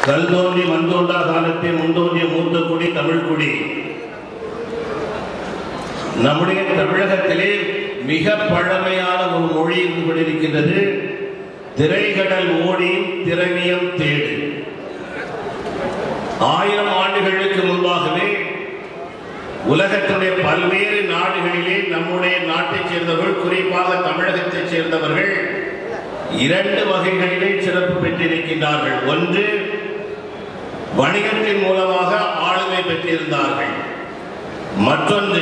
கல் தோன்றி மண் தோன்றா காலத்தை முந்தோன்றிய மூத்த குடி தமிழ் குடி நம்முடைய தமிழகத்திலே மிக பழமையான ஒரு மொழி இருந்து கொண்டிருக்கின்றது திரைகடல் ஓடி திரவியம் தேடு ஆயிரம் ஆண்டுகளுக்கு முன்பாகவே உலகத்துடைய பல்வேறு நாடுகளிலே நம்முடைய நாட்டைச் சேர்ந்தவர்கள் குறிப்பாக தமிழகத்தைச் சேர்ந்தவர்கள் இரண்டு வகைகளிலே சிறப்பு பெற்றிருக்கின்றார்கள் ஒன்று வணிகத்தின் மூலமாக ஆளுமை பெற்றிருந்தார்கள் மற்றொன்று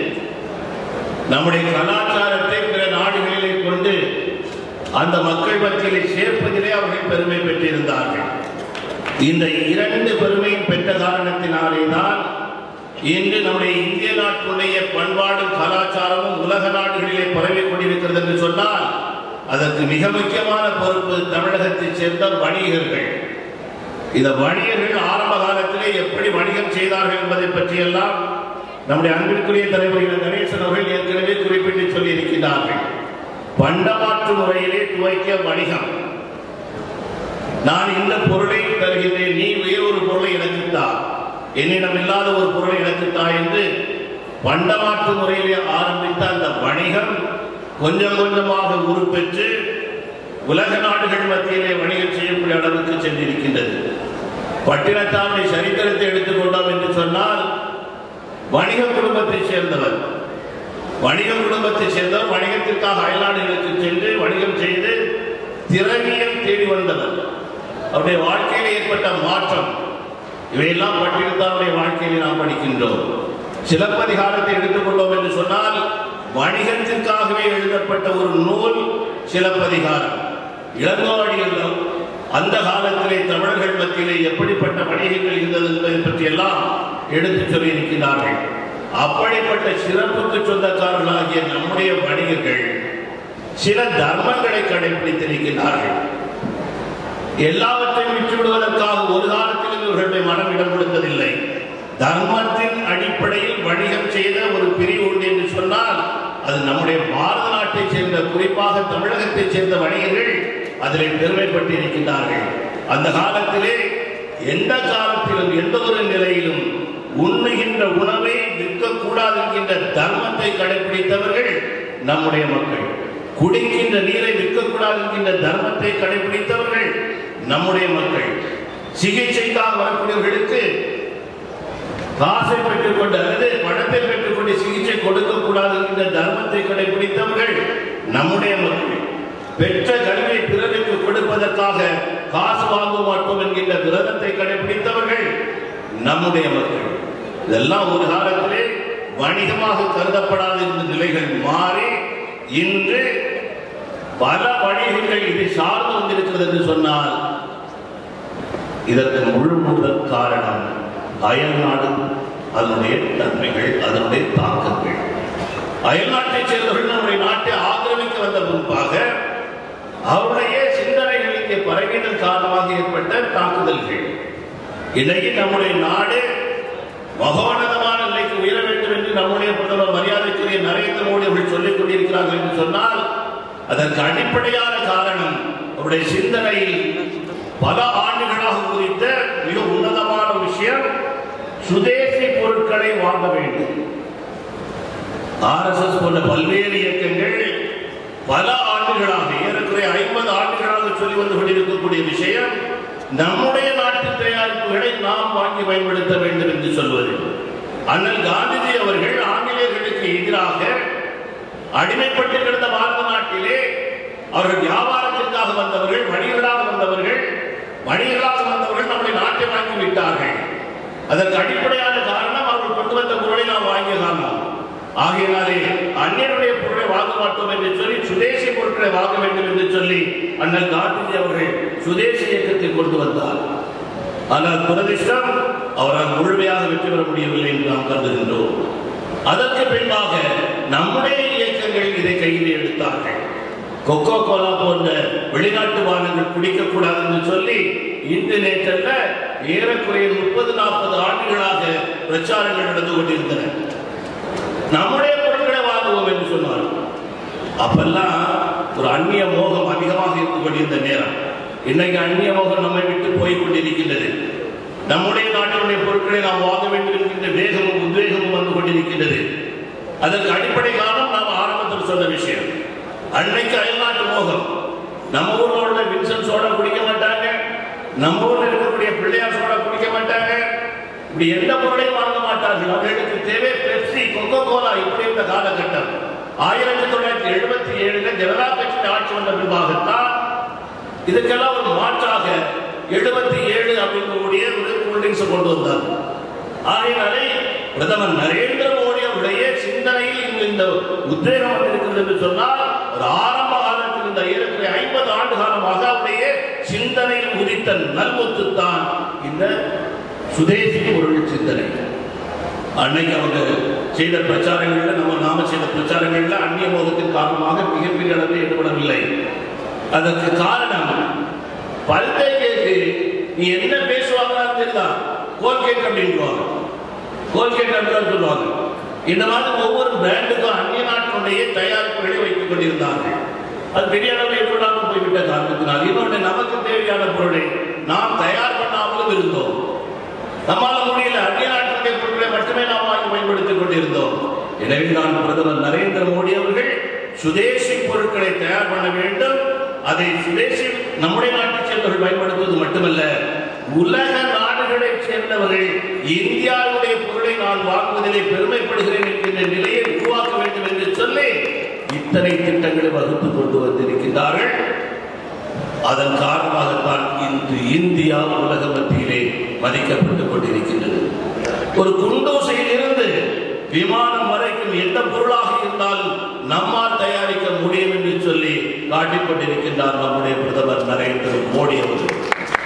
நம்முடைய கலாச்சாரத்தை பிற நாடுகளிலே கொண்டு அந்த மக்கள் மத்தியிலே சேர்ப்பதிலே அவர்கள் பெருமை பெற்றிருந்தார்கள் இந்த இரண்டு பெருமையும் பெற்ற காரணத்தினாலே தான் இன்று நம்முடைய இந்திய நாட்டுடைய பண்பாடும் கலாச்சாரமும் உலக நாடுகளிலே பரவிக் கொண்டிருக்கிறது என்று சொன்னால் அதற்கு மிக முக்கியமான பொறுப்பு தமிழகத்தைச் சேர்ந்த வணிகர்கள் இந்த வணிகர்கள் ஆரம்ப காலத்திலே எப்படி வணிகம் செய்தார்கள் என்பதை பற்றியெல்லாம் நம்முடைய அன்பிற்குரிய தலைவர் கணேசன் அவர்கள் ஏற்கனவே குறிப்பிட்டு சொல்லி இருக்கிறார்கள் பண்டமாற்று முறையிலே துவைக்க வணிகம் நான் இந்த பொருளை தருகிறேன் நீ வேறொரு பொருளை எனக்கு தா என்னிடம் இல்லாத ஒரு பொருளை எனக்கு தா என்று பண்டமாற்று முறையிலே ஆரம்பித்த அந்த வணிகம் கொஞ்சம் கொஞ்சமாக உருப்பெற்று உலக நாடுகள் மத்தியிலே வணிகம் செய்யக்கூடிய அளவுக்கு சென்றிருக்கின்றது பட்டினத்தாருடைய சரித்திரத்தை எடுத்துக்கொண்டோம் என்று சொன்னால் வணிக குடும்பத்தைச் சேர்ந்தவர் வணிக குடும்பத்தைச் சேர்ந்தவர் வணிகத்திற்காக அயல்நாடுகளுக்கு சென்று வணிகம் செய்து திறமையம் தேடி வந்தவர் அவருடைய வாழ்க்கையில் ஏற்பட்ட மாற்றம் இவையெல்லாம் பட்டினத்தாருடைய வாழ்க்கையிலே நாம் படிக்கின்றோம் சிலப்பதிகாரத்தை எடுத்துக்கொண்டோம் என்று சொன்னால் வணிகத்திற்காகவே எழுதப்பட்ட ஒரு நூல் சிலப்பதிகாரம் இளங்கோவடிகள் அந்த காலத்திலே தமிழர்கள் மத்தியிலே எப்படிப்பட்ட வணிகங்கள் இருந்தது என்பதை பற்றி எல்லாம் எடுத்துச் சொல்லியிருக்கிறார்கள் அப்படிப்பட்ட சிறப்புக்கு சொந்தக்காரர்களாகிய நம்முடைய வணிகர்கள் சில தர்மங்களை கடைபிடித்திருக்கிறார்கள் எல்லாவற்றையும் விட்டுவிடுவதற்காக ஒரு காலத்திலும் இவர்களுடைய மனம் இடம் கொடுத்ததில்லை தர்மத்தின் அடிப்படையில் வணிகம் செய்த ஒரு பிரிவு உண்டு என்று சொன்னால் அது நம்முடைய பாரத நாட்டைச் சேர்ந்த குறிப்பாக தமிழகத்தைச் சேர்ந்த வணிகர்கள் அதிலே பெருமைப்பட்டு இருக்கின்றார்கள் அந்த காலத்திலே எந்த காலத்திலும் எந்த ஒரு நிலையிலும் உண்ணுகின்ற உணவை விற்கக்கூடாது என்கின்ற தர்மத்தை கடைபிடித்தவர்கள் நம்முடைய மக்கள் குடிக்கின்ற நீரை விற்கக்கூடாது என்கின்ற தர்மத்தை கடைபிடித்தவர்கள் நம்முடைய மக்கள் சிகிச்சைக்காக வரக்கூடியவர்களுக்கு காசை பெற்றுக்கொண்டு அல்லது பணத்தை பெற்றுக்கொண்டு சிகிச்சை கொடுக்கக்கூடாது என்கின்ற தர்மத்தை கடைபிடித்தவர்கள் நம்முடைய மக்கள் பெற்ற கல்வியை பிறருக்கு கொடுப்பதற்காக காசு வாங்க மாட்டோம் என்கின்ற விரதத்தை கடைபிடித்தவர்கள் நம்முடைய மக்கள் இதெல்லாம் ஒரு காலத்திலே வணிகமாக கருதப்படாத இந்த நிலைகள் மாறி இன்று பல வணிகங்கள் இதை சார்ந்து வந்திருக்கிறது என்று சொன்னால் இதற்கு முழு முதல் காரணம் அயல்நாடு அதனுடைய தன்மைகள் அதனுடைய தாக்கங்கள் அயல்நாட்டைச் சேர்ந்தவர்கள் நம்முடைய நாட்டை ஆக்கிரமிக்க வந்த முன்பாக அவருடைய சிந்தனைகள் இங்கே பரவியதன் காரணமாக ஏற்பட்ட தாக்குதல்கள் இன்றைக்கு நம்முடைய நாடு மகோனதமான நிலைக்கு உயர வேண்டும் என்று நம்முடைய பிரதமர் மரியாதைக்குரிய நரேந்திர மோடி அவர்கள் சொல்லிக் கொண்டிருக்கிறார்கள் என்று சொன்னால் அதற்கு அடிப்படையான காரணம் அவருடைய சிந்தனையில் பல ஆண்டுகளாக குறித்த மிக உன்னதமான விஷயம் சுதேசி பொருட்களை வாங்க வேண்டும் ஆர்எஸ்எஸ் போன்ற பல்வேறு இயக்கங்கள் பல ஆண்டுகளாக ஏறக்குறைய ஐம்பது ஆண்டுகளாக சொல்லி வந்து கொண்டிருக்கக்கூடிய விஷயம் நம்முடைய நாட்டு தயாரிப்புகளை நாம் வாங்கி பயன்படுத்த வேண்டும் என்று சொல்வது அண்ணல் காந்திஜி அவர்கள் ஆங்கிலேயர்களுக்கு எதிராக அடிமைப்பட்டு கிடந்த பாரத நாட்டிலே அவர்கள் வியாபாரத்திற்காக வந்தவர்கள் வணிகர்களாக வந்தவர்கள் வணிகர்களாக வந்தவர்கள் நம்முடைய நாட்டை வாங்கி விட்டார்கள் அதற்கு அடிப்படையான காரணம் அவர்கள் கொண்டு வந்த பொருளை நாம் வாங்கிய காரணம் ஆகையினாலே அந்நியருடைய பொருளை வாங்க மாட்டோம் என்று சொல்லி சுதேசி பொருட்களை வாங்க வேண்டும் என்று சொல்லி அண்ணல் காந்திஜி அவர்கள் சுதேசி இயக்கத்தை கொண்டு வந்தார் ஆனால் துரதிஷ்டம் அவரால் முழுமையாக வெற்றி பெற முடியவில்லை என்று நாம் கருதுகின்றோம் அதற்கு பின்பாக நம்முடைய இயக்கங்கள் இதை கையில் எடுத்தார்கள் கொக்கோ கோலா போன்ற வெளிநாட்டு பானங்கள் குடிக்கக்கூடாது என்று சொல்லி இன்று நேற்றல்ல ஏறக்குறைய முப்பது நாற்பது ஆண்டுகளாக பிரச்சாரங்கள் நடந்து கொண்டிருந்தன நம்முடைய பொருட்களை வாங்குவோம் என்று சொன்னார் அப்பெல்லாம் ஒரு அந்நிய மோகம் அதிகமாக இருந்து கொண்டிருந்த நேரம் இன்னைக்கு அந்நிய மோகம் நம்மை விட்டு போய் கொண்டிருக்கின்றது நம்முடைய நாட்டினுடைய பொருட்களை நாம் வாங்க வேண்டும் என்கின்ற வேகமும் உத்வேகமும் வந்து கொண்டிருக்கின்றது அதற்கு அடிப்படை காரணம் நாம் ஆரம்பத்தில் சொன்ன விஷயம் அன்னைக்கு அயல்நாட்டு மோகம் நம்ம ஊர்ல உள்ள வின்சன் சோடா குடிக்க மாட்டாங்க நம்ம ஊர்ல இருக்கக்கூடிய பிள்ளையார் சோடா குடிக்க மாட்டாங்க இப்படி எந்த பொருளையும் வாங்க மாட்டார்கள் அவர்களுக்கு தேவை பெப்சி கொக்கோ கோலா இப்படி இருந்த காலகட்டம் ஆயிரத்தி தொள்ளாயிரத்தி எழுபத்தி ஏழுல ஜனதா கட்சி ஆட்சி வந்த பின்பாகத்தான் இதுக்கெல்லாம் ஒரு மாற்றாக எழுபத்தி ஏழு அப்படிங்கக்கூடிய ஒரு கூல்ட்ரிங்ஸ் கொண்டு வந்தார் ஆகையினாலே பிரதமர் நரேந்திர மோடி அவருடைய சிந்தனையில் இங்கு இந்த உத்வேகம் வந்திருக்கிறது என்று சொன்னால் ஒரு ஆரம்ப காலத்தில் இந்த ஏறக்குறைய ஐம்பது ஆண்டு காலமாக அவருடைய சிந்தனையில் உதித்த நல்முத்து தான் இந்த சுதேசி பொருள் சிந்தனை அன்னைக்கு அவங்க செய்த பிரச்சாரங்கள்ல நம்ம நாம செய்த பிரச்சாரங்கள்ல அந்நிய மோகத்தின் காரணமாக மிகப்பெரிய அளவில் ஈடுபடவில்லை அதற்கு காரணம் பல்கை கேட்டு நீ என்ன பேசுவாங்கன்னு தெரியல கோல்கேட் அப்படின்வாங்க கோல்கேட் அப்படின்னு சொல்லுவாங்க இந்த மாதிரி ஒவ்வொரு பிராண்டுக்கும் அந்நிய நாட்டினுடைய தயாரிப்புகளை வைத்துக் கொண்டிருந்தார்கள் அது பெரிய அளவில் ஏற்படாமல் போய்விட்ட காரணத்தினால் இன்னொன்று நமக்கு தேவையான பொருளை நாம் தயார் பண்ணாமலும் இருந்தோம் நம்மால முடியல அந்நிய நாட்டினுடைய பொருட்களை மட்டுமே நாம் வாங்கி பயன்படுத்திக் கொண்டிருந்தோம் எனவே நான் பிரதமர் நரேந்திர மோடி அவர்கள் சுதேசி பொருட்களை தயார் பண்ண வேண்டும் அதை சுதேசி நம்முடைய நாட்டைச் சேர்ந்தவர்கள் பயன்படுத்துவது மட்டுமல்ல உலக நாடுகளைச் சேர்ந்தவர்கள் இந்தியாவுடைய பொருளை நான் வாங்குவதிலே பெருமைப்படுகிறேன் என்கின்ற நிலையை உருவாக்க வேண்டும் என்று சொல்லி இத்தனை திட்டங்களை வகுத்து கொண்டு வந்திருக்கின்றார்கள் அதன் காரணமாகத்தான் இன்று இந்தியா உலக மத்தியிலே மதிக்கப்பட்டுக் கொண்டிருக்கின்றது ஒரு குண்டோசையில் இருந்து விமானம் வரைக்கும் எந்த பொருளாக இருந்தாலும் நம்மால் தயாரிக்க முடியும் என்று சொல்லி காட்டிக் கொண்டிருக்கின்றார் நம்முடைய பிரதமர் நரேந்திர மோடி அவர்கள்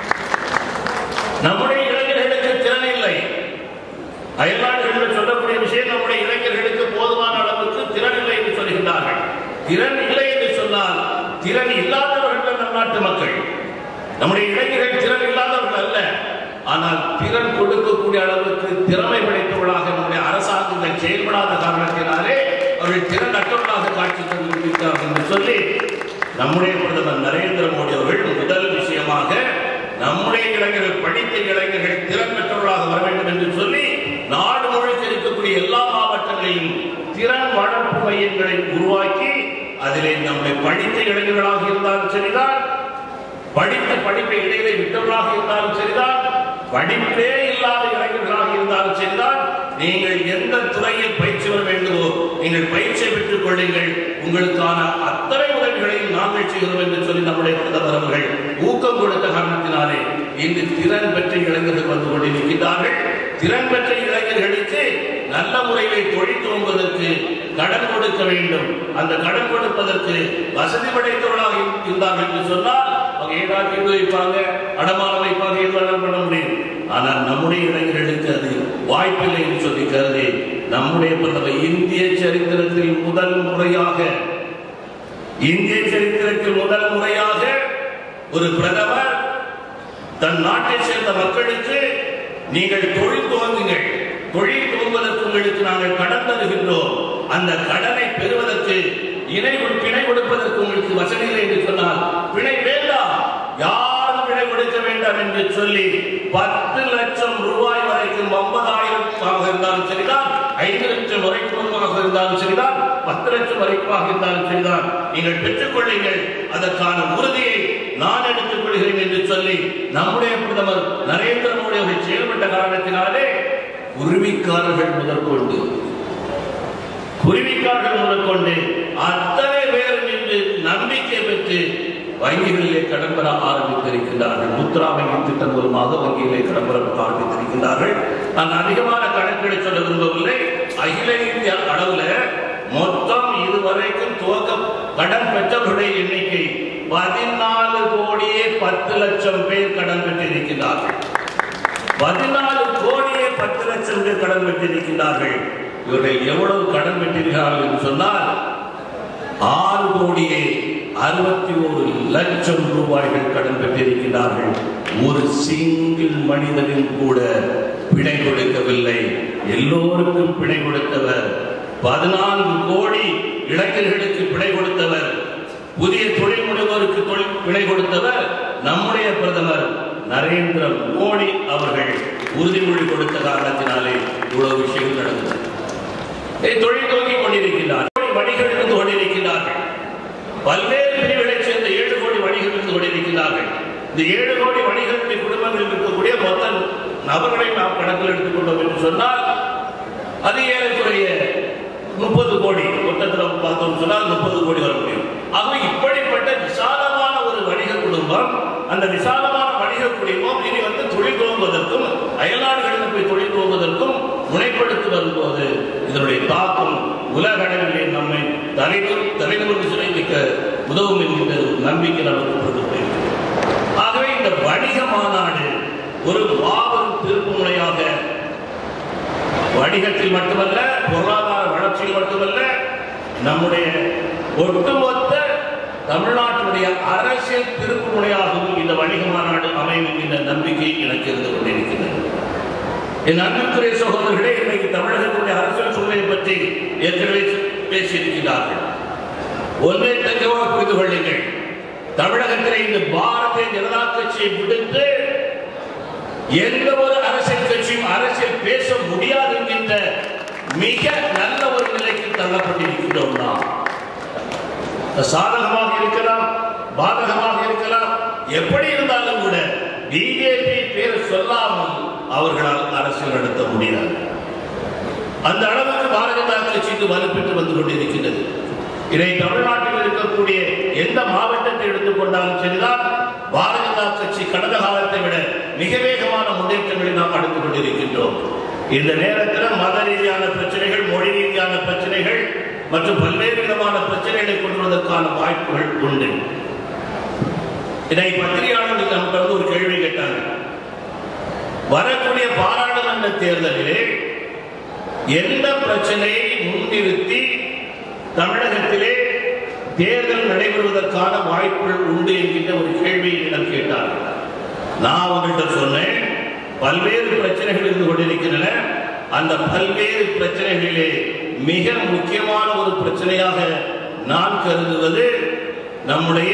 நம்முடைய இளைஞர்களுக்கு திறன் இல்லை அயல்நாடுகளில் சொல்லக்கூடிய விஷயம் நம்முடைய இளைஞர்களுக்கு போதுமான அளவுக்கு திறன் இல்லை என்று சொல்கின்றார்கள் திறன் இல்லை என்று சொன்னால் திறன் இல்லாதவர்கள் நம் நாட்டு மக்கள் நம்முடைய இளைஞர்கள் திறன் இல்லாதவர்கள் அல்ல ஆனால் திறன் கொடுக்கக்கூடிய அளவுக்கு திறமை படைத்தவர்களாக நம்முடைய அரசாங்கங்கள் செயல்படாத காரணத்தினாலே அவர்கள் திறன் அற்றவர்களாக காட்சி தந்திருக்கிறார்கள் என்று சொல்லி நம்முடைய பிரதமர் நரேந்திர மோடி அவர்கள் முதல் விஷயமாக நம்முடைய இளைஞர்கள் படித்த இளைஞர்கள் திறன் பெற்றவர்களாக வர வேண்டும் என்று சொல்லி நாடு முழுக்க இருக்கக்கூடிய எல்லா மாவட்டங்களிலும் திறன் வளர்ப்பு மையங்களை உருவாக்கி அதிலே நம்முடைய படித்த இளைஞர்களாக இருந்தாலும் சரிதான் படித்த படிப்பை இடையிலே விட்டவர்களாக இருந்தாலும் சரிதான் படிப்பே இல்லாத இளைஞர்களாக இருந்தாலும் சரிதான் நீங்கள் எந்த துறையில் பயிற்சி பெற வேண்டுமோ நீங்கள் பயிற்சியை பெற்றுக் கொள்ளுங்கள் உங்களுக்கான அத்தனை உதவிகளையும் நாங்கள் செய்கிறோம் என்று சொல்லி நம்முடைய பிரதமர் அவர்கள் ஊக்கம் கொடுத்த காரணத்தினாலே இன்று திறன் பெற்ற இளைஞர்கள் வந்து கொண்டிருக்கிறார்கள் திறன் பெற்ற இளைஞர்களுக்கு நல்ல முறையிலே தொழில் துவங்குவதற்கு கடன் கொடுக்க வேண்டும் அந்த கடன் கொடுப்பதற்கு வசதி படைத்தவர்களாக இருந்தார்கள் என்று சொன்னால் அவங்க ஏதாவது தீர்வு வைப்பாங்க அடமானம் வைப்பாங்க எது வேணாலும் பண்ண முடியும் ஆனால் நம்முடைய இளைஞர்களுக்கு அது வாய்ப்பில்லை என்று சொல்லி கருதி நம்முடைய பிரதமர் இந்திய சரித்திரத்தில் முதல் முறையாக இந்திய சரித்திரத்தில் முதல் முறையாக ஒரு பிரதமர் தன் நாட்டை சேர்ந்த மக்களுக்கு நீங்கள் தொழில் துவங்குங்கள் தொழில் துவங்குவதற்கு உங்களுக்கு நாங்கள் கடன் தருகின்றோம் அந்த கடனை பெறுவதற்கு இணை பிணை கொடுப்பதற்கு உங்களுக்கு வசதி இல்லை என்று சொன்னால் பிணை வேண்டாம் யாரும் பிணை கொடுக்க வேண்டாம் என்று சொல்லி பத்து லட்சம் ரூபாய் வரைக்கும் ஐம்பதாயிரம் இருந்தாலும் சரிதான் ஐந்து லட்சம் வரைக்குமாக இருந்தாலும் சரிதான் பத்து லட்சம் வரைக்குமாக இருந்தாலும் சரிதான் நீங்கள் பெற்றுக் கொள்ளுங்கள் அதற்கான உறுதியை நான் எடுத்துக் கொள்கிறேன் என்று சொல்லி நம்முடைய பிரதமர் நரேந்திர மோடி அவர்கள் செயல்பட்ட காரணத்தினாலே உரிமைக்காரர்கள் முதற்கொண்டு குருவிக்காரர்கள் முதற்கொண்டு அத்தனை பேரும் இன்று நம்பிக்கை பெற்று வங்கிகளிலே கடன் பெற ஆரம்பித்திருக்கின்றார்கள் முத்ரா வங்கி திட்டம் மூலமாக வங்கியிலே கடன் பெற ஆரம்பித்திருக்கின்றார்கள் நான் அதிகமான கணக்கெடு சொல்ல விரும்பவில்லை அகில இந்திய அளவுல மொத்தம் இதுவரைக்கும் துவக்க கடன் பெற்றவர்களுடைய எண்ணிக்கை பதினாலு கோடியே பத்து லட்சம் பேர் கடன் பெற்றிருக்கிறார்கள் பதினாலு கோடியே பத்து லட்சம் பேர் கடன் பெற்றிருக்கிறார்கள் இவர்கள் எவ்வளவு கடன் பெற்றிருக்கிறார்கள் என்று சொன்னால் ஆறு கோடியே அறுபத்தி ஒரு லட்சம் ரூபாய்கள் கடன் பெற்றிருக்கிறார்கள் ஒரு சிங்கிள் மனிதனின் கூட பிணை கொடுக்கவில்லை எல்லோருக்கும் பிணை கொடுத்தவர் பதினான்கு கோடி இளைஞர்களுக்கு பிணை கொடுத்தவர் புதிய தொழில் முனைவோருக்கு தொழில் பிழை கொடுத்தவர் நம்முடைய பிரதமர் நரேந்திர மோடி அவர்கள் உறுதிமொழி கொடுத்த காரணத்தினாலே இவ்வளவு விஷயங்கள் நடந்தது இதை தொழில் துவங்கிக் கொண்டிருக்கிறார் வணிகர்கள் இருந்து கொண்டிருக்கிறார்கள் பல்வேறு பிரிவுகளைச் சேர்ந்த ஏழு கோடி வணிகர்கள் இருந்து கொண்டிருக்கிறார்கள் இந்த ஏழு கோடி வணிகர்களுடைய குடும்பங்களில் இருக்கக்கூடிய மொத்த நபர்களை நாம் கணக்கில் எடுத்துக்கொண்டோம் என்று சொன்னால் அது ஏறக்குறைய முப்பது கோடி மொத்தத்தில் பார்த்தோம் சொன்னால் முப்பது கோடி வர முடியும் ஆகவே இப்படிப்பட்ட விசாலமான ஒரு வணிக குடும்பம் அந்த விசாலமான வணிக குடும்பம் இனி வந்து தொழில் துவங்குவதற்கும் அயல்நாடுகளில் போய் தொழில் துவங்குவதற்கும் முனைப்படுத்தி வரும்போது இதனுடைய தாக்கம் உலக அளவிலே நம்மை தலைவர் தலைநிமிர்ந்து சிறை வைக்க உதவும் என்கின்ற ஒரு நம்பிக்கை நமக்கு கொடுத்திருக்கிறது ஆகவே இந்த வணிக மாநாடு ஒரு மாபெரும் திருப்பு முனையாக வணிகத்தில் மட்டுமல்ல பொருளாதார வளர்ச்சியில் மட்டுமல்ல நம்முடைய ஒட்டுமொத்த தமிழ்நாட்டினுடைய அரசியல் திருப்பு முனையாகவும் இந்த வணிக மாநாடு அமையும் என்கின்ற நம்பிக்கை எனக்கு இருந்து கொண்டிருக்கிறது என் அன்புக்குரிய சகோதரர்களே இன்றைக்கு தமிழகத்தினுடைய அரசியல் சூழ்நிலை பற்றி ஏற்கனவே பேசியிருக்கிறார்கள் ஒன்றை தெளிவாக புரிந்து கொள்ளுங்கள் தமிழகத்திலே இந்த பாரதிய ஜனதா கட்சியை விடுத்து எந்த ஒரு அரசியல் கட்சியும் அரசியல் பேச முடியாது என்கின்ற மிக நல்ல ஒரு நிலைக்கு தள்ளப்பட்டிருக்கின்றோம் நாம் சாதகமாக இருக்கலாம் பாதகமாக இருக்கலாம் எப்படி இருந்தாலும் கூட பிஜேபி பேர் சொல்லாமல் அவர்களால் அரசியல் நடத்த முடியாது அந்த அளவுக்கு பாரதிய ஜனதா கட்சிக்கு வலுப்பெற்று வந்து கொண்டிருக்கின்றது இதை தமிழ்நாட்டில் இருக்கக்கூடிய எந்த மாவட்டத்தை எடுத்துக்கொண்டாலும் சரிதான் பாரதிய ஜனதா கட்சி கடந்த காலத்தை விட மிக வேகமான முன்னேற்றங்களை நாம் அடுத்துக் கொண்டிருக்கின்றோம் இந்த நேரத்தில் மத ரீதியான பிரச்சனைகள் மொழி ரீதியான பிரச்சனைகள் மற்றும் பல்வேறு விதமான பிரச்சனைகளை கொண்டு வருவதற்கான வாய்ப்புகள் உண்டு இதை பத்திரிகையாளர்கள் நமக்கு வந்து ஒரு கேள்வி கேட்டாங்க வரக்கூடிய பாராளுமன்ற தேர்தலிலே எந்த பிரச்சனையை முன்னிறுத்தி தமிழகத்திலே தேர்தல் நடைபெறுவதற்கான வாய்ப்புகள் உண்டு என்கின்ற ஒரு கேள்வியை இடம் கேட்டார்கள் நான் அவங்கள்ட்ட சொன்னேன் பல்வேறு பிரச்சனைகள் இருந்து கொண்டிருக்கின்றன அந்த பல்வேறு பிரச்சனைகளிலே மிக முக்கியமான ஒரு பிரச்சனையாக நான் கருதுவது நம்முடைய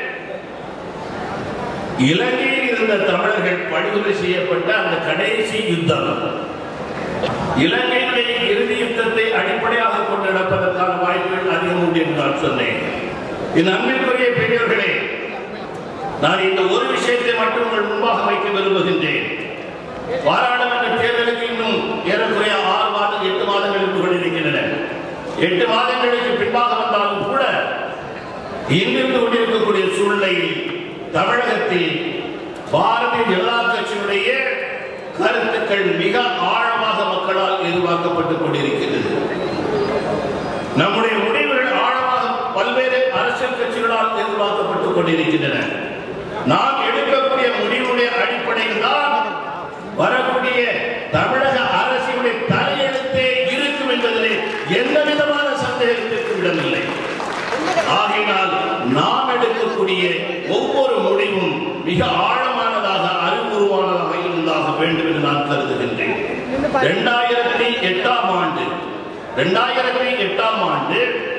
இலங்கையில் இருந்த தமிழர்கள் படுகொலை செய்யப்பட்ட அந்த கடைசி யுத்தம் இலங்கையினுடைய இறுதி யுத்தத்தை அடிப்படையாக கொண்டு நடப்பதற்கான வாய்ப்புகள் அதிகம் உண்டு என்று நான் சொன்னேன் என் அன்பிற்குரிய பெரியவர்களே நான் இந்த ஒரு விஷயத்தை மட்டும் உங்கள் முன்பாக வைக்க விரும்புகின்றேன் பாராளுமன்ற தேர்தலுக்கு இன்னும் ஏறக்குறைய ஆறு மாதம் எட்டு மாதங்கள் இருந்து கொண்டிருக்கின்றன எட்டு மாதங்களுக்கு பின்பாக வந்தாலும் கூட இங்கிருந்து கொண்டிருக்கக்கூடிய சூழ்நிலையில் தமிழகத்தில் பாரதிய ஜனதா கட்சியினுடைய கருத்துக்கள் மிக ஆழமாக மக்களால் எதிர்பார்க்கப்பட்டுக் கொண்டிருக்கிறது நம்முடைய முடிவுகள் ஆழமாக பல்வேறு அரசியல் கட்சிகளால் எதிர்பார்க்கப்பட்டுக் கொண்டிருக்கின்றன நாம் எடுக்கக்கூடிய முடிவுடைய அடிப்படையில் தான் வரக்கூடிய தமிழக அரசினுடைய தலையெழுத்தே இருக்கும் என்பதிலே எந்த விதமான சந்தேகத்திற்கு இடமில்லை ஆகையினால் நாம் எடுக்கக்கூடிய ஒவ்வொரு முடிவும் மிக ஆழமானதாக அறிவுருவானதாக இருந்தாக வேண்டும் என்று நான் கருதுகின்றேன் இரண்டாயிரத்தி எட்டாம் ஆண்டு இரண்டாயிரத்தி எட்டாம் ஆண்டு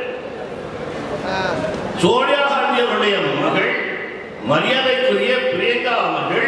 சோனியா காந்தி அவருடைய மகள் மரியாதைக்குரிய பிரியங்கா அவர்கள்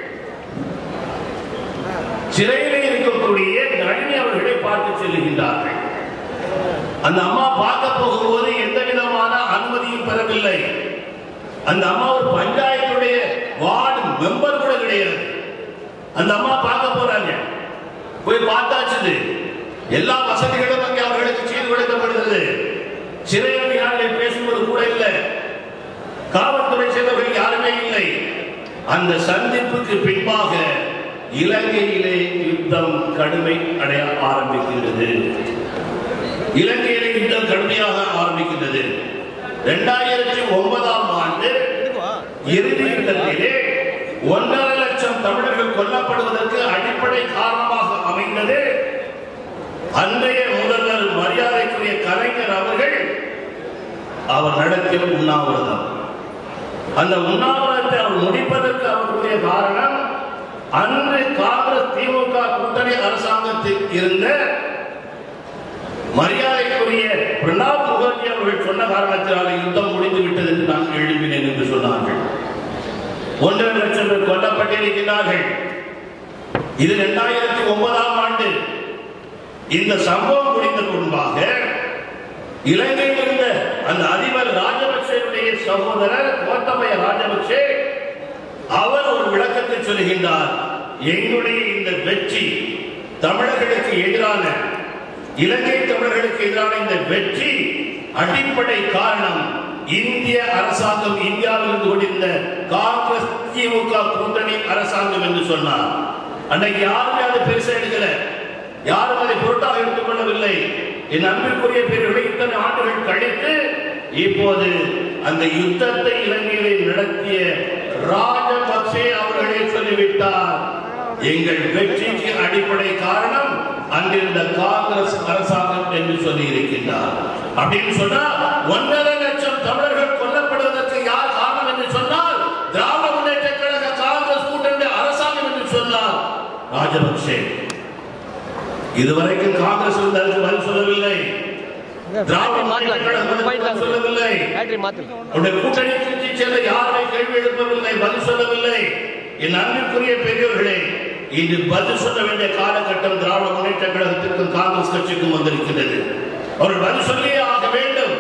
சிறையிலே இருக்கக்கூடிய நளினி அவர்களை பார்த்து செல்லுகின்றார்கள் அந்த அம்மா பார்க்க போகும்போது எந்த விதமான அனுமதியும் பெறவில்லை அந்த அம்மா ஒரு பஞ்சாயத்துடைய வார்டு மெம்பர் கூட கிடையாது அந்த அம்மா பார்க்க போறாங்க போய் பார்த்தாச்சு எல்லா வசதிகளும் அங்கே அவர்களுக்கு செய்து கொடுக்கப்படுகிறது சிறை அதிகாரிகள் பேசுவது கூட இல்லை காவல்துறை சேர்ந்தவர்கள் யாருமே இல்லை அந்த சந்திப்புக்கு பின்பாக இலங்கையிலே யுத்தம் கடுமை அடைய ஆரம்பிக்கின்றது இலங்கையிலே யுத்தம் கடுமையாக ஆரம்பிக்கின்றது இரண்டாயிரத்தி ஒன்பதாம் ஆண்டு இறுதி யுத்தத்திலே ஒன்றரை லட்சம் தமிழர்கள் கொல்லப்படுவதற்கு அடிப்படை காரணமாக அமைந்தது அன்றைய முதல்வர் மரியாதைக்குரிய கலைஞர் அவர்கள் அவர் நடத்திய உண்ணாவிரதம் அந்த உண்ணாவிரதத்தை அவர் முடிப்பதற்கு அவருடைய காரணம் அன்று காங்கிரஸ் திமுக கூட்டணி அரசாங்கத்தில் இருந்த மரியாதைக்குரிய பிரணாப் முகர்ஜி அவர்கள் சொன்ன காரணத்தினால யுத்தம் முடிந்து விட்டது என்று நான் எழுப்பினேன் என்று சொன்னார்கள் ஒன்றரை லட்சம் பேர் கொல்லப்பட்டிருக்கிறார்கள் இது இரண்டாயிரத்தி ஒன்பதாம் ஆண்டு இந்த சம்பவம் முடிந்த முன்பாக இலங்கையில் இருந்த அந்த அதிபர் ராஜபக்சேவுடைய சகோதரர் கோத்தபய ராஜபக்சே அவர் ஒரு விளக்கத்தை சொல்கின்றார் எங்களுடைய இந்த வெற்றி தமிழர்களுக்கு எதிரான இலங்கை தமிழர்களுக்கு எதிரான இந்த வெற்றி அடிப்படை காரணம் இந்திய அரசாங்கம் இந்தியாவில் இருந்து கொண்டிருந்த காங்கிரஸ் திமுக கூட்டணி அரசாங்கம் என்று சொன்னார் அன்னைக்கு யாருமே அதை பெருசா எடுக்கல யாரும் அதை பொருட்டாக எடுத்துக் கொள்ளவில்லை என் அன்பிற்குரிய பேர்களை இத்தனை ஆண்டுகள் கழித்து இப்போது அந்த யுத்தத்தை இலங்கையிலே நடத்திய ராஜபக்சே அவர்களே சொல்லிவிட்டார் எங்கள் வெற்றிக்கு அடிப்படை காரணம் அங்கிருந்த காங்கிரஸ் அரசாங்கம் என்று சொல்லி இருக்கின்றார் அப்படின்னு சொன்னா ஒன்றரை லட்சம் தமிழர்கள் கொல்லப்படுவதற்கு யார் காரணம் என்று சொன்னால் திராவிட முன்னேற்ற கழக காங்கிரஸ் கூட்டணி அரசாங்கம் என்று சொன்னார் ராஜபக்சே இதுவரைக்கும் காங்கிரஸ் வந்து அதுக்கு பதில் சொல்லவில்லை திராவிட முன்னேற்ற கழகம் அதற்கு பதில் சொல்லவில்லை பேட்டரி மாத்து உடைய கூட்டணி கட்சி சேர்ந்த யாருமே கேள்வி எழுப்பவில்லை பதில் சொல்லவில்லை என் அன்பிற்குரிய பெரியவர்களே இன்று பதில் சொல்ல வேண்டிய காலகட்டம் திராவிட முன்னேற்ற கழகத்திற்கும் காங்கிரஸ் கட்சிக்கும் வந்திருக்கிறது அவர்கள் பதில் சொல்லியே ஆக வேண்டும்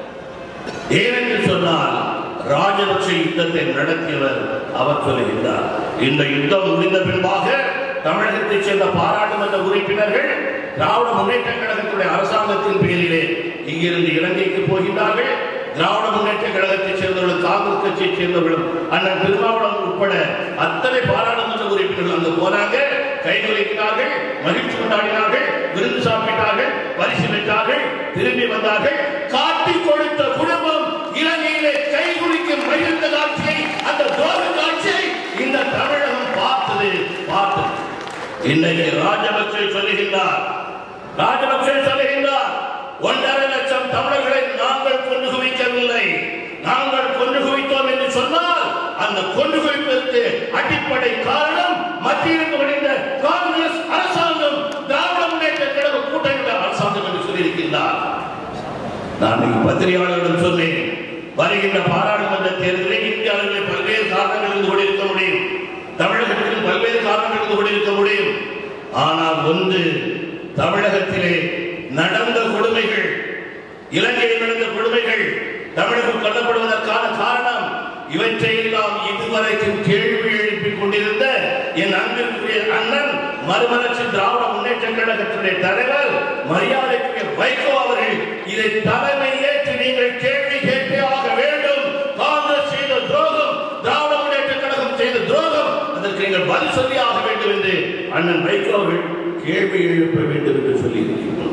ஏனென்று சொன்னால் ராஜபக்ஷ யுத்தத்தை நடத்தியவர் அவர் சொல்லுகின்றார் இந்த யுத்தம் முடிந்த பின்பாக தமிழகத்தைச் சேர்ந்த பாராளுமன்ற உறுப்பினர்கள் திராவிட முன்னேற்ற கழகத்துடைய அரசாங்கத்தின் பேரிலே இங்கிருந்து இலங்கைக்கு போகின்றார்கள் திராவிட முன்னேற்ற கழகத்தைச் சேர்ந்தவர்களும் காங்கிரஸ் கட்சியைச் சேர்ந்தவர்களும் அண்ணன் திருமாவளவன் உட்பட அத்தனை பாராளுமன்ற உறுப்பினர்கள் அங்கு போனாங்க கைகுலிக்கிறார்கள் மகிழ்ச்சி கொண்டாடினார்கள் விருந்து சாப்பிட்டார்கள் பரிசு பெற்றார்கள் திரும்பி வந்தார்கள் காட்டி கொடுத்த குடும்பம் இலங்கையிலே கைகுலிக்கும் மகிழ்ந்த காட்சியை அந்த தோர காட்சியை இந்த தமிழகம் பார்த்தது பார்த்தது இன்னைக்கு ராஜபக்சே சொல்லுகின்றார் ராஜபக்சே சொல்லுகின்றார் ஒன்றரை லட்சம் தமிழர்களை நாங்கள் கொண்டு குவிக்கவில்லை நாங்கள் கொண்டு குவித்தோம் என்று சொன்னால் அந்த கொண்டு குவிப்பதற்கு அடிப்படை காரணம் மத்தியில் முடிந்த காங்கிரஸ் அரசாங்கம் திராவிட முன்னேற்ற கழக கூட்டணி அரசாங்கம் என்று சொல்லியிருக்கின்றார் நான் இங்கு பத்திரிகையாளர்களிடம் சொன்னேன் வருகின்ற பாராளுமன்ற தேர்தலில் இந்தியாவிலே பல்வேறு காரணங்கள் இருந்து கொண்டிருக்க முடியும் தமிழகத்தில் பல்வேறு காரணங்கள் இருந்து கொண்டிருக்க முடியும் ஆனால் ஒன்று தமிழகத்திலே நடந்த கொடுமைகள் இலங்கையில் நடந்த கொடுமைகள் தமிழகம் கொல்லப்படுவதற்கான காரணம் இவற்றை எல்லாம் இதுவரைக்கும் கேள்வி எழுப்பிக் கொண்டிருந்த என் அன்பிற்குரிய அண்ணன் மறுமலர்ச்சி திராவிட முன்னேற்ற கழகத்துடைய தலைவர் மரியாதைக்குரிய வைகோ அவர்கள் இதை தலைமை ஏற்று நீங்கள் கேள்வி கேட்டே ஆக வேண்டும் காங்கிரஸ் செய்த துரோகம் திராவிட முன்னேற்ற கழகம் செய்த துரோகம் அதற்கு நீங்கள் பதில் சொல்லி ஆக வேண்டும் என்று அண்ணன் வைகோ அவர்கள் கேள்வி எழுப்ப வேண்டும் என்று சொல்லி இருக்கிறோம்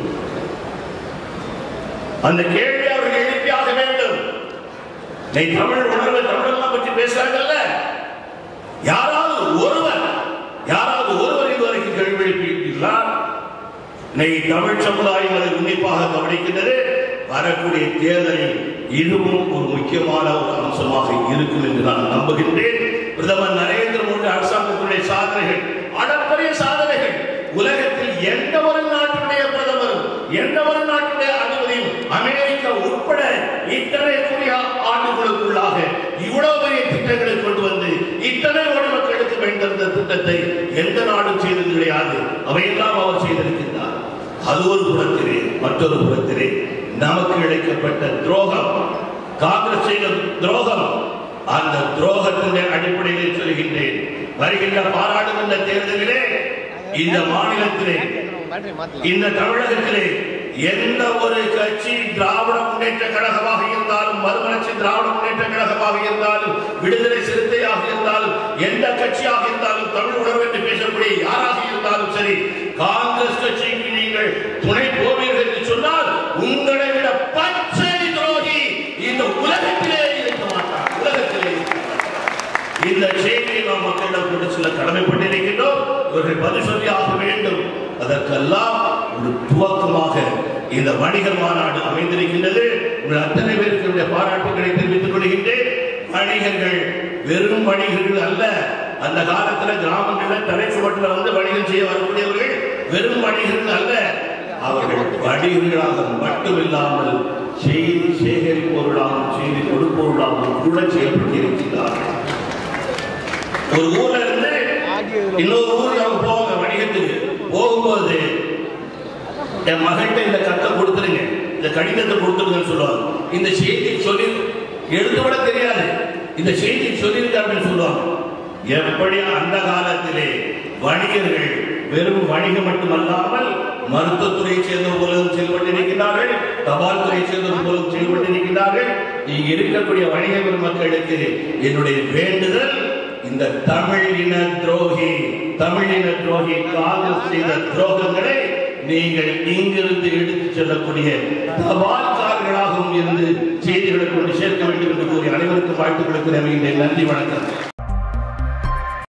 அந்த கேள்வி அவர்கள் எழுப்பி ஆக வேண்டும் நீ தமிழ் உணர்வு தமிழெல்லாம் பற்றி பேசுறாங்கல்ல யாராவது ஒருவர் யாராவது ஒருவர் இதுவரைக்கும் கேள்வி எழுப்பியிருக்கீங்களா நீ தமிழ் சமுதாயம் அதை உன்னிப்பாக கவனிக்கின்றது வரக்கூடிய தேர்தலில் இதுவும் ஒரு முக்கியமான ஒரு அம்சமாக இருக்கும் என்று நான் நம்புகின்றேன் பிரதமர் நரேந்திர மோடி அரசாங்கத்துடைய சாதனைகள் அளப்பரிய சாதனைகள் உலகத்தில் எந்த ஒரு நாட்டுடைய பிரதமரும் எந்த ஒரு நாட்டுடைய அதிபதியும் அமெரிக்கா உட்பட இத்தனை கூடிய ஆண்டுகளுக்குள்ளாக இவ்வளவு பெரிய திட்டங்களை கொண்டு வந்து இத்தனை கோடி மக்களுக்கு வேண்டியிருந்த திட்டத்தை எந்த நாடும் செய்தது கிடையாது அவையெல்லாம் அவர் செய்திருக்கின்றார் அது ஒரு புறத்திலே மற்றொரு புறத்திலே நமக்கு இழைக்கப்பட்ட துரோகம் காங்கிரஸ் செய்த துரோகம் அந்த துரோகத்தினுடைய அடிப்படையில் சொல்கின்றேன் வருகின்ற பாராளுமன்ற தேர்தலிலே இந்த மாநிலத்திலே பேட்டரி மாத்தலாம் இந்த தமிழகத்திலே எந்த ஒரு கட்சி திராவிட முன்னேற்ற கழகமாக இருந்தாலும் மறுமலர்ச்சி திராவிட முன்னேற்ற கழகமாக இருந்தாலும் விடுதலை சிறுத்தையாக இருந்தாலும் எந்த கட்சியாக இருந்தாலும் தமிழ் உணர்வு என்று பேசக்கூடிய யாராக இருந்தாலும் சரி காங்கிரஸ் கட்சிக்கு நீங்கள் துணை போவீர்கள் என்று சொன்னால் உங்களை விட பச்சை துரோகி இந்த உலகத்திலே இருக்க மாட்டார் உலகத்திலே இருக்க மாட்டார். இந்த செய்தியை நாம் மக்களிடம் கொண்டு செல்ல கடமைப்பட்டிருக்கின்றோம் இவர்கள் பதில் சொல்லி ஆக வேண்டும் அதற்கெல்லாம் ஒரு துவக்கமாக இந்த வணிகர் மாநாடு அமைந்திருக்கின்றது உங்கள் அத்தனை பேருக்கு என்னுடைய பாராட்டுகளை தெரிவித்துக் கொள்கின்றேன் வணிகர்கள் வெறும் வணிகர்கள் அல்ல அந்த காலத்துல கிராமங்கள்ல தலைச்சுவட்டில் வந்து வணிகம் செய்ய வரக்கூடியவர்கள் வெறும் வணிகர்கள் அல்ல அவர்கள் வணிகர்களாக மட்டுமில்லாமல் செய்தி சேகரிப்பவர்களாகவும் செய்தி கொடுப்பவர்களாகவும் கூட செய்யப்பட்டிருக்கிறார்கள் ஒரு ஊர்ல இருந்து இன்னொரு ஊருக்கு அவங்க போவாங்க வணிகத்துக்கு போகும்போது என் மகன்கிட்ட இந்த கத்தை கொடுத்துருங்க இந்த கடிதத்தை கொடுத்துருங்கன்னு சொல்லுவாங்க இந்த செய்தி சொல்லி எழுத கூட தெரியாது இந்த செய்தி சொல்லியிருக்க அப்படின்னு சொல்லுவாங்க எப்படி அந்த காலத்திலே வணிகர்கள் வெறும் வணிகம் மட்டுமல்லாமல் மருத்துவத்துறையை சேர்ந்தவர்களும் செயல்பட்டிருக்கிறார்கள் தபால் துறையை சேர்ந்தவர்களும் செயல்பட்டிருக்கிறார்கள் இங்கு இருக்கக்கூடிய வணிக பெருமக்களுக்கு என்னுடைய வேண்டுதல் இந்த தமிழ் இன துரோகி தமிழ் இன துரோகி காங்கிரஸ் செய்த துரோகங்களை நீங்கள் இங்கிருந்து எடுத்துச் செல்லக்கூடிய தபால்காரர்களாகவும் இருந்து செய்திகளை கொண்டு சேர்க்க வேண்டும் என்று கூறி அனைவருக்கும் வாழ்த்துக்களை கூறி அமைகின்றேன் நன்றி வணக்கம்